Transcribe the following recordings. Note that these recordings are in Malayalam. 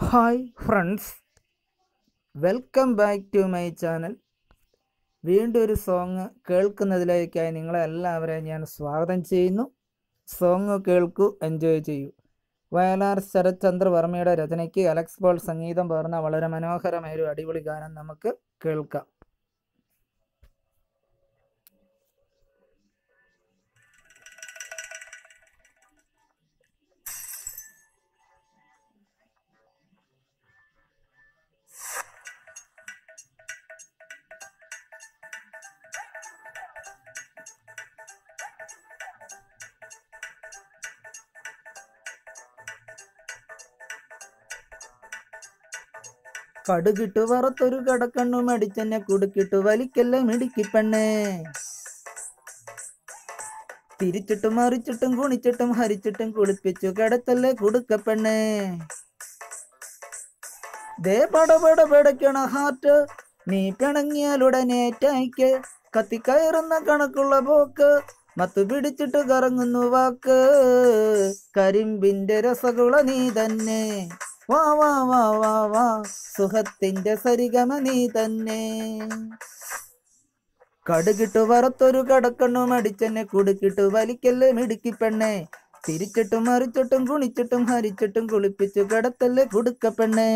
hi friends welcome back to my channel വീണ്ടും ഒരു സോങ് കേൾക്കുന്നതിലേക്കായി നിങ്ങളെ എല്ലാവരെയും ഞാൻ സ്വാഗതം ചെയ്യുന്നു സോങ് കേൾക്കൂ എൻജോയ് ചെയ്യൂ വയലാർ ശരത്ചന്ദ്ര വർമ്മയുടെ രചനയ്ക്ക് അലക്സ് പോൾ സംഗീതം പകർന്ന വളരെ മനോഹരമായ ഒരു അടിപൊളി ഗാനം നമുക്ക് കേൾക്കാം കടുകിട്ടു വറുത്തൊരു കടക്കണ്ണു മടിച്ചെന്നെ കുടുക്കിട്ടു വലിക്കല്ല മിടിക്കിപ്പെണ്ണേ തിരിച്ചിട്ടും മറിച്ചിട്ടും കുണിച്ചിട്ടും ഹരിച്ചിട്ടും കുളിപ്പിച്ചു കിടത്തല്ലേ കുടുക്കപ്പെണ്ണേ ദേ പടപട പിടയ്ക്കണ ഹാർട്ട് നീ പിണങ്ങിയാലുടനെ ടൈക്ക് കത്തിക്കയറുന്ന കണക്കുള്ള പോക്ക് മത്തു പിടിച്ചിട്ട് കറങ്ങുന്നു വാക്ക് കരിമ്പിന്റെ രസകുള നീ തന്നെ വാ വാ വാ വാ വാ സുഖത്തിന്റെ സരിഗമ നീ തന്നെ കടുകിട്ടു വറുത്തൊരു കടക്കണ്ണു മടിച്ചെന്നെ കുടുക്കിട്ടു വലിക്കല്ലേ മിടുക്കി പെണ്ണെ തിരിച്ചിട്ടും മറിച്ചിട്ടും കുണിച്ചിട്ടും ഹരിച്ചിട്ടും കുളിപ്പിച്ചു കിടത്തല്ലേ കുടുക്ക പെണ്ണെ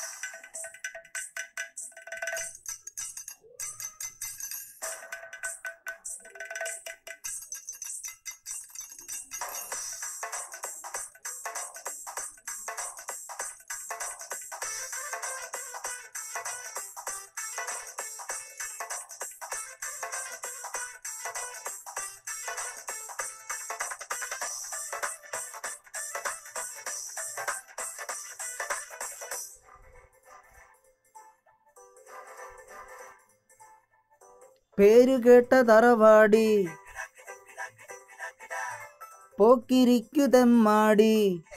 പേരു കേട്ട തറവാടി പോക്കിരിക്കുതെമ്മാടി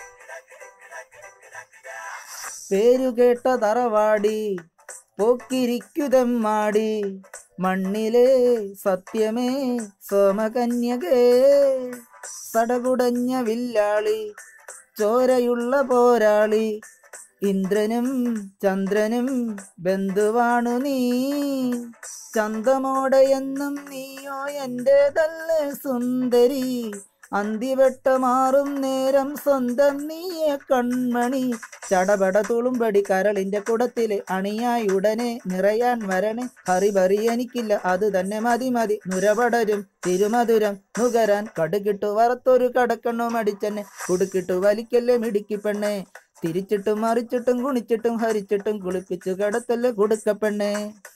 പേരു കേട്ട തറവാടി പോക്കിരിക്കുതെമ്മാടി മണ്ണിലെ സത്യമേ സോമകന്യകേ സടകുടഞ്ഞ വില്ലാളി ചോരയുള്ള പോരാളി ഇന്ദ്രനും ചന്ദ്രനും ബന്ധുവാണു നീ ചന്തമോടെ എന്നും നീയോ എന്റേതല്ലേ സുന്ദരി അന്തിവെട്ടമാറും നേരം സ്വന്തം നീയെ കൺമണി ചടപട തുളുമ്പടി കരളിന്റെ കുടത്തില് അണിയായി ഉടനെ നിറയാൻ വരണേ ഹറിബറി എനിക്കില്ല അത് തന്നെ മതി മതി നുരപടരും തിരുമധുരം നുകരാൻ കടുകിട്ടു വറുത്തൊരു കടക്കണ്ണു മടിച്ചെന്നെ കുടുക്കിട്ടു വലിക്കല്ലേ മിടുക്കി പെണ്ണേ തിരിച്ചിട്ടും മറിച്ചിട്ടും കുണിച്ചിട്ടും ഹരിച്ചിട്ടും കുളിപ്പിച്ചു കിടത്തല്ലേ കുടുക്കപ്പെണ്ണേ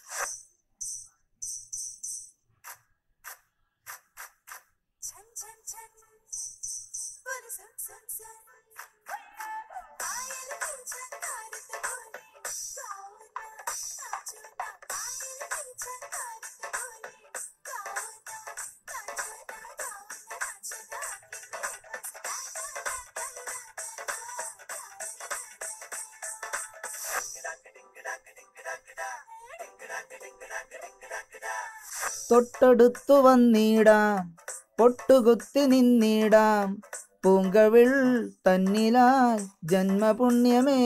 ഛൻ ഛൻ ഛൻ ഒരു സം സം സം ആയല കിഞ്ചൻ താരത പോലെ ഗാവന നാചുന ആയല കിഞ്ചൻ താരത പോലെ ഗാവന നാചുന ഗാവന നാചുന തൊട്ടടുത്തു വന്നിടാം പൊട്ടുകുത്തി നിന്നിടാം പൂങ്കവിൾ തന്നിലായി ജന്മപുണ്യമേ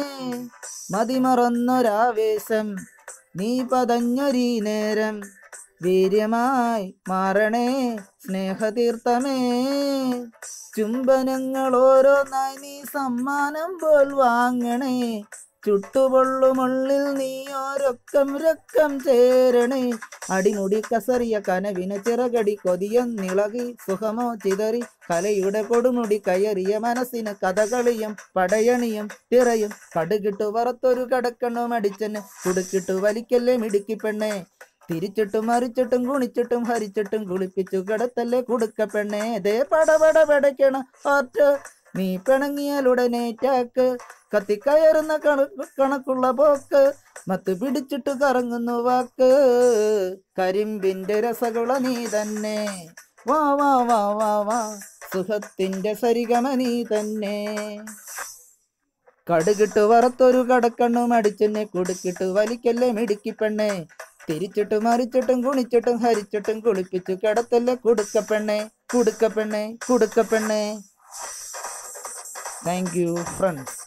മതിമറന്നൊരാവേശം നീ പതഞ്ഞൊരീ നേരം വീര്യമായി മാറണേ സ്നേഹതീർത്ഥമേ ചുംബനങ്ങൾ ഓരോന്നായി നീ സമ്മാനം പോൽ വാങ്ങണേ ചുട്ടുപൊള്ളുമുള്ളിൽ നീ ഓരൊക്കം രക്കം ചേരണേ അടിമുടി കസറിയ കനവിന് ചിറകടി കൊതിയൊന്നിളകി സുഖമോ ചിതറി കലയുടെ കൊടുമുടി കയറിയ മനസ്സിന് കഥകളിയും പടയണിയും തിറയും കടുകിട്ടു വറുത്തൊരു കടക്കണ്ണും അടിച്ചന് കുടുക്കിട്ടു വലിക്കല്ലേ മിടുക്കി പെണ്ണേ തിരിച്ചിട്ടും മറിച്ചിട്ടും കുണിച്ചിട്ടും ഹരിച്ചിട്ടും കുളിപ്പിച്ചു കിടത്തല്ലേ കുടുക്ക പെണ്ണേ ദേ പടപട പടയ്ക്കണ ഹാർട്ട് നീ പിണങ്ങിയാലുടനെ ടാക്ക് കത്തിക്കയറുന്ന കണക്ക് കണക്കുള്ള പോക്ക് മത്ത് പിടിച്ചിട്ട് കറങ്ങുന്നു വാക്ക് കരിമ്പിന്റെ രസകുള നീ തന്നെ വാ വാ വാ വാ വാ സുഖത്തിന്റെ സരിഗമ നീ തന്നെ കടുകിട്ട് വറുത്തൊരു കടക്കണ്ണും അടിച്ചെന്നെ കുടുക്കിട്ട് വലിക്കല്ലേ മിടുക്കി പെണ്ണേ തിരിച്ചിട്ടും മറിച്ചിട്ടും കുണിച്ചിട്ടും ഹരിച്ചിട്ടും കുളിപ്പിച്ചു കിടത്തല്ലേ കുടുക്കപ്പെണ്ണേ കുടുക്കപ്പെണ്ണേ കുടുക്കപ്പെണ്ണേ താങ്ക് യു ഫ്രണ്ട്സ്